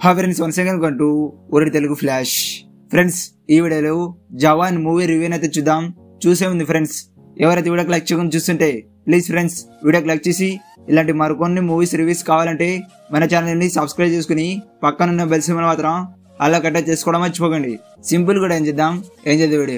హా friends one second కంటూ ఒరి తెలుగు ఫ్లాష్ ఫ్రెండ్స్ ఈ వీడియోలో జవాన్ మూవీ రివ్యూ అయితే చూద్దాం చూసే ఉంది ఫ్రెండ్స్ ఎవరైతే వీడియోకి లైక్ చేయకుండా చూస్తుంటే ప్లీజ్ ఫ్రెండ్స్ వీడియోకి లైక్ చేసి ఇలాంటి మరికొన్ని మూవీస్ రివ్యూస్ కావాలంటే మన ఛానల్ని సబ్స్క్రైబ్ చేసుకుని పక్కనున్న బెల్ సింబల్ మాత్రం అలా కట్ట చేసుకోవడం మర్చిపోకండి సింపుల్ కూడా ఏం చేద్దాం ఏం చేద్దాం వీడియో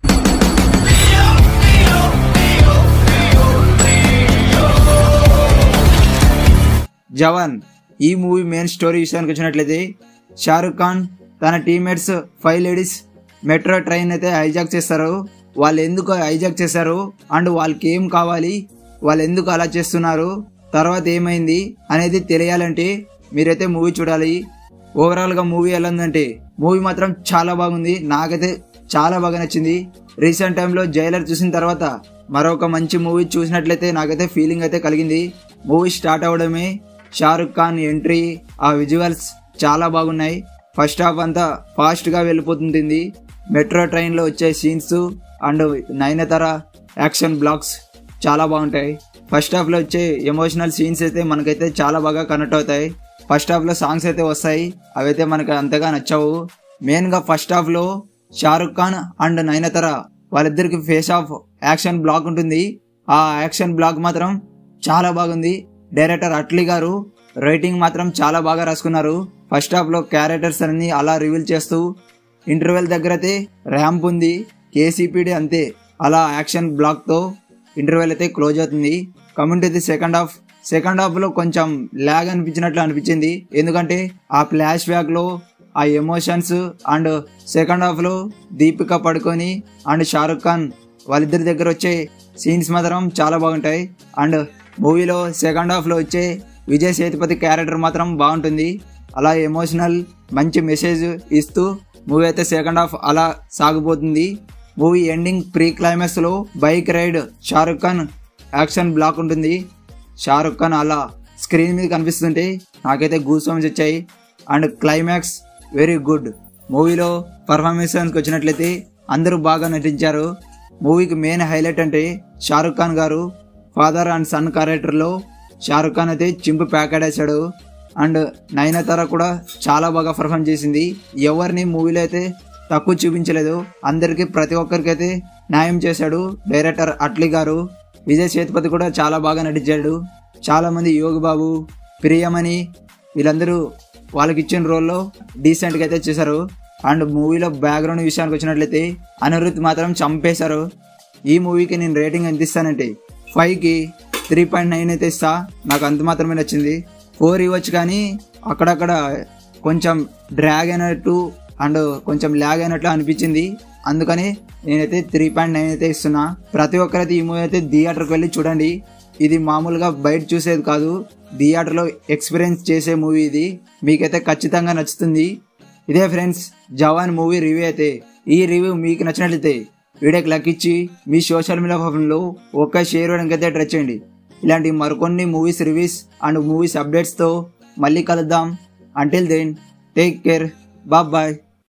జవాన్ ఈ మూవీ మెయిన్ స్టోరీ విషయానికి వచ్చినట్లయితే షారుఖ్ ఖాన్ తన teammates five ladies metro train అయితే హైజాక్ చేస్తారు వాళ్ళు ఎందుకు హైజాక్ చేశారు అండ్ వాళ్ళకి ఏం కావాలి వాళ్ళు ఎందుకు అలా చేస్తున్నారు తర్వాత ఏమైంది అనేది తెలియాలంటే మీరైతే మూవీ చూడాలి ఓవరాల్గా మూవీ ఎలా ఉందంటే మూవీ మాత్రం చాలా బాగుంది నాకైతే చాలా బాగా నచ్చింది రీసెంట్ టైంలో జైలర్ చూసిన తర్వాత మరొక మంచి మూవీ చూసినట్లయితే నాకైతే ఫీలింగ్ అయితే కలిగింది మూవీ స్టార్ట్ అవడమే షారుఖ్ ఖాన్ ఎంట్రీ ఆ విజువల్స్ చాలా బాగున్నాయి ఫస్ట్ హాఫ్ అంతా ఫాస్ట్గా వెళ్ళిపోతుంది మెట్రో ట్రైన్లో వచ్చే scenes and Nayanthara action blocks చాలా బాగుంటాయి ఫస్ట్ హాఫ్లో వచ్చే ఎమోషనల్ సీన్స్ అయితే మనకైతే చాలా బాగా కనెక్ట్ అవుతాయి ఫస్ట్ హాఫ్లో సాంగ్స్ అయితే వస్తాయి అవైతే మనకు అంతగా నచ్చవు మెయిన్గా ఫస్ట్ హాఫ్లో షారుఖ్ ఖాన్ అండ్ నయనతర వాళ్ళిద్దరికి ఫేస్ ఆఫ్ యాక్షన్ బ్లాక్ ఉంటుంది ఆ యాక్షన్ బ్లాక్ మాత్రం చాలా బాగుంది డైరెక్టర్ అట్లీ గారు రైటింగ్ మాత్రం చాలా బాగా రాసుకున్నారు ఫస్ట్ హాఫ్ లో క్యారెక్టర్స్ అన్ని అలా రివీల్ చేస్తూ ఇంటర్వెల్ దగ్గర అయితే ర్యాంప్ ఉంది కేసీపీడి అంతే అలా యాక్షన్ బ్లాక్ తో ఇంటర్వెల్ అయితే క్లోజ్ అవుతుంది coming the second half second half లో కొంచెం ల్యాగ్ అనిపించినట్లు అనిపించింది ఎందుకంటే ఆ ఫ్లాష్ బ్యాక్ లో ఆ ఎమోషన్స్ అండ్ సెకండ్ హాఫ్ లో దీపిక పడుకొని అండ్ షారుఖ్ ఖాన్ వాళ్ళిద్దరి దగ్గర వచ్చే సీన్స్ మాత్రం చాలా బాగుంటాయి అండ్ మూవీలో సెకండ్ హాఫ్లో వచ్చే విజయ్ సేతుపతి క్యారెక్టర్ మాత్రం బాగుంటుంది అలా ఎమోషనల్ మంచి మెసేజ్ ఇస్తూ మూవీ అయితే సెకండ్ హాఫ్ అలా సాగిపోతుంది మూవీ ఎండింగ్ ప్రీ క్లైమాక్స్లో bike ride Shahrukh Khan action block ఉంటుంది షారుఖ్ ఖాన్ అలా స్క్రీన్ మీద కనిపిస్తుంటే నాకైతే గూస్ సాంగ్స్ వచ్చాయి అండ్ క్లైమాక్స్ వెరీ గుడ్ మూవీలో పర్ఫార్మెన్స్కి వచ్చినట్లయితే అందరూ బాగా నటించారు మూవీకి మెయిన్ హైలైట్ అంటే షారుఖ్ ఖాన్ గారు ఫాదర్ అండ్ సన్ క్యారెక్టర్లో షారుఖ్ ఖాన్ అయితే చింపు ప్యాకెడేశాడు అండ్ నయనతార కూడా చాలా బాగా పర్ఫామ్ చేసింది ఎవరిని మూవీలో అయితే తక్కువ చూపించలేదు అందరికీ ప్రతి ఒక్కరికి అయితే న్యాయం చేశాడు డైరెక్టర్ అట్లీ గారు విజయ్ సేతుపతి కూడా చాలా బాగా నటించాడు చాలా మంది యోగి బాబు ప్రియమణి వీళ్ళందరూ వాళ్ళకి ఇచ్చిన రోల్లో డీసెంట్గా అయితే చేశారు అండ్ మూవీలో బ్యాక్గ్రౌండ్ విషయానికి వచ్చినట్లయితే అనిరుత్ మాత్రం చంపేశారు ఈ మూవీకి నేను రేటింగ్ ఎంత ఇస్తానంటే ఫైవ్కి త్రీ పాయింట్ నైన్ అయితే ఇస్తా నాకు అంత మాత్రమే నచ్చింది ఫోర్ ఇవ్వచ్చు కానీ అక్కడక్కడ కొంచెం డ్రాగ్ అయినట్టు అండ్ కొంచెం ల్యాగ్ అయినట్లు అనిపించింది అందుకని నేనైతే త్రీ పాయింట్ నైన్ అయితే ఇస్తున్నా ప్రతి ఒక్కరైతే ఈ మూవీ అయితే థియేటర్కి వెళ్ళి చూడండి ఇది మామూలుగా బయట చూసేది కాదు థియేటర్లో ఎక్స్పీరియన్స్ చేసే మూవీ ఇది మీకైతే ఖచ్చితంగా నచ్చుతుంది ఇదే ఫ్రెండ్స్ జవాన్ మూవీ రివ్యూ అయితే ఈ రివ్యూ మీకు నచ్చినట్లయితే వీడియోకి లక్ ఇచ్చి మీ సోషల్ మీడియా ప్లాట్ఫామ్లో ఒక్క షేర్ చేయడానికి అయితే ట్రై చేయండి ఇలాంటి మరికొన్ని మూవీస్ రివ్యూస్ అండ్ మూవీస్ అప్డేట్స్తో మళ్ళీ కలుద్దాం until then take care bye